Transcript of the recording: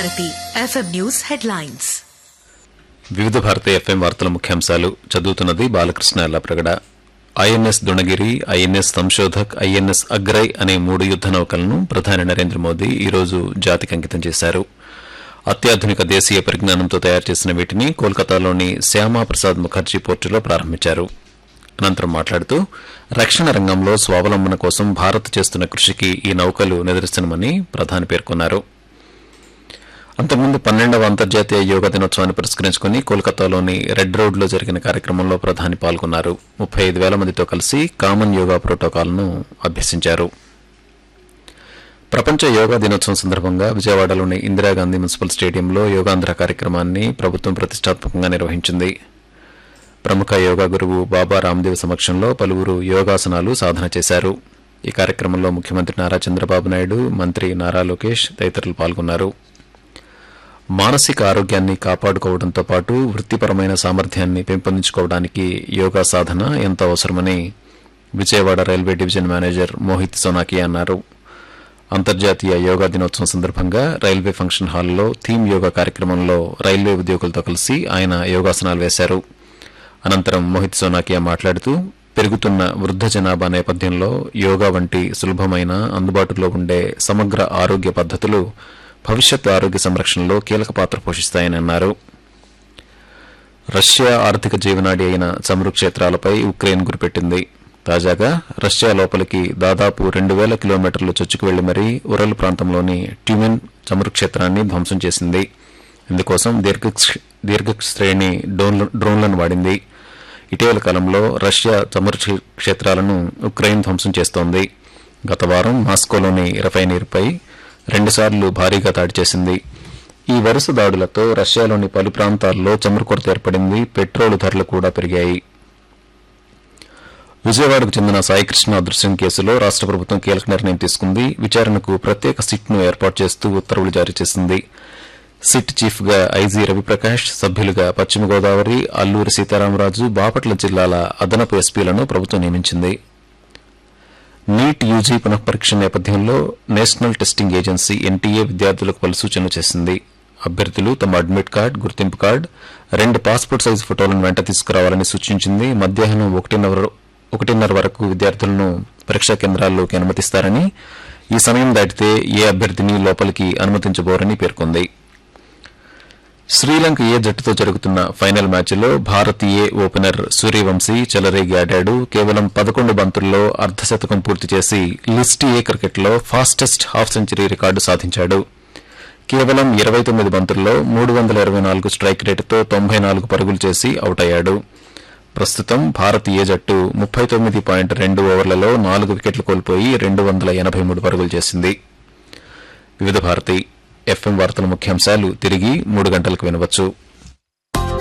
Bharati FM news headlines వివిధ భారత FM వార్తల ముఖ్యాంశాలు చదువుతున్నది Balakrishna Ellapragada INS Dunagiri INS Sanshodhak INS Agray అనే మూడు యుద్ద నౌకలను ప్రధాని నరేంద్ర మోదీ ఈ రోజు జాతికి అంకితం చేశారు అత్యాధునిక దేశీయ పరిజ్ఞానంతో తయారు చేసిన వీటిని కోల్కతాలోని శ్యామా ప్రసాద్ ముఖర్జీ పోర్టులో ప్రారంభించారు అనంతరం మాట్లాడుతూ రక్షణ రంగంలో స్వావలంబన కోసం భారత్ చేస్తున్న కృషికి ఈ నౌకలు నిదర్శనమని ప్రధాని పేర్కొన్నారు అంతకుముందు పన్నెండవ అంతర్జాతీయ యోగా దినోత్సవాన్ని పురస్కరించుకుని కోల్కతాలోని రెడ్ రోడ్లో జరిగిన కార్యక్రమంలో ప్రధాని పాల్గొన్నారు ముప్పై ఐదు వేల మందితో కలిసి కామన్ యోగా ప్రోటోకాల్ను అభ్యసించారు ప్రపంచ యోగా దినోత్సవం సందర్భంగా విజయవాడలోని ఇందిరాగాంధీ మున్సిపల్ స్టేడియంలో యోగాంధ్ర కార్యక్రమాన్ని ప్రభుత్వం ప్రతిష్టాత్మకంగా నిర్వహించింది ప్రముఖ యోగా గురువు బాబా రామ్దేవ్ సమక్షంలో పలువురు యోగాసనాలు సాధన చేశారు ఈ కార్యక్రమంలో ముఖ్యమంత్రి నారా చంద్రబాబు నాయుడు మంత్రి నారా లోకేష్ తదితరులు పాల్గొన్నారు మానసిక ఆరోగ్యాన్ని కాపాడుకోవడంతో పాటు వృత్తిపరమైన సామర్థ్యాన్ని పెంపొందించుకోవడానికి యోగా సాధన ఎంతో అవసరమని Vijayawada railway division manager Mohit Sonaki అన్నారు అంతర్జాతీయ యోగా దినోత్సవం సందర్భంగా రైల్వే ఫంక్షన్ హాల్లో థీమ్ యోగా కార్యక్రమంలో రైల్వే ఉద్యోగులతో కలిసి ఆయన యోగాసనాలు వేశారు అనంతరం మోహిత్ సోనాకియా మాట్లాడుతూ పెరుగుతున్న వృద్ధ జనాభా నేపథ్యంలో యోగా వంటి సులభమైన అందుబాటులో ఉండే సమగ్ర ఆరోగ్య పద్ధతులు భవిష్యత్ ఆరోగ్య సంరక్షణలో కీలక పాత్ర పోషిస్తాయని అన్నారు రష్యా ఆర్థిక జీవనాడి అయిన చమురు క్షేత్రాలపై ఉక్రెయిన్ గురిపెట్టింది తాజాగా రష్యా లోపలికి దాదాపు రెండు వేల కిలోమీటర్లు చొచ్చుకు వెళ్లి మరీ ఉరల్ ప్రాంతంలోని ట్యూమెన్ చమురు క్షేత్రాన్ని ధ్వంసం చేసింది ఇందుకోసం దీర్ఘ దీర్ఘ శ్రేణి డ్రోన్ల- డ్రోన్లను వాడింది ఇటీవల కాలంలో రష్యా చమురు క్షే- క్షేత్రాలను ఉక్రెయిన్ ధ్వంసం చేస్తోంది గత వారం మాస్కోలోని రిఫైనరీపై రెండుసార్లు భారీగా దాడి చేసింది ఈ వరుస దాడులతో రష్యాలోని పలు ప్రాంతాల్లో చమురు కొరత ఏర్పడింది పెట్రోలు ధరలు కూడా పెరిగాయి విజయవాడకు చెందిన సాయికృష్ణ అదృశ్యం కేసులో రాష్ట ప్రభుత్వం కీలక నిర్ణయం తీసుకుంది విచారణకు ప్రత్యేక సిట్ను ఏర్పాటు చేస్తూ ఉత్తర్వులు జారీ చేసింది సిట్ చీఫ్ గా ఐజీ రవిప్రకాష్ సభ్యులుగా పశ్చిమ గోదావరి అల్లూరి సీతారామరాజు బాపట్ల జిల్లాల అదనపు ఎస్పీలను ప్రభుత్వం నియమించింది నీట్ యూజీ పునఃపరీక్ష నేపథ్యంలో నేషనల్ టెస్టింగ్ ఏజెన్సీ ఎన్టీఏ విద్యార్థులకు పలు సూచనలు చేసింది అభ్యర్థులు తమ అడ్మిట్ కార్డు గుర్తింపు కార్డు రెండు పాస్పోర్ట్ సైజు ఫోటోలను వెంట తీసుకురావాలని సూచించింది మధ్యాహ్నం ఒకటిన్నర ఒకటిన్నర వరకు విద్యార్థులను పరీక్షా కేంద్రాల్లోకి అనుమతిస్తారని ఈ సమయం దాటితే ఏ అభ్యర్థిని లోపలికి అనుమతించబోరని పేర్కొంది శ్రీలంక ఏ జట్టుతో జరుగుతున్న ఫైనల్ మ్యాచ్లో భారత్ ఏ ఓపెనర్ సూర్యవంశీ చెలరేగి ఆడాడు కేవలం పదకొండు బంతుల్లో అర్ధశతకం పూర్తి చేసి లిస్ట్ ఏ క్రికెట్లో ఫాస్టెస్ట్ హాఫ్ సెంచరీ రికార్డు సాధించాడు కేవలం ఇరవై తొమ్మిది బంతుల్లో మూడు వందల ఇరవై నాలుగు స్ట్రైక్ రేటుతో తొంభై నాలుగు పరుగులు చేసి అవుట్ అయ్యాడు ప్రస్తుతం భారత్ ఏ జట్టు ముప్పై తొమ్మిది పాయింట్ రెండు ఓవర్లలో నాలుగు వికెట్లు కోల్పోయి రెండు వందల ఎనభై మూడు పరుగులు చేసింది వివిధ భారతి ఎఫ్ఎం వార్తల ముఖ్యాంశాలు తిరిగి మూడు గంటలకు వినవచ్చు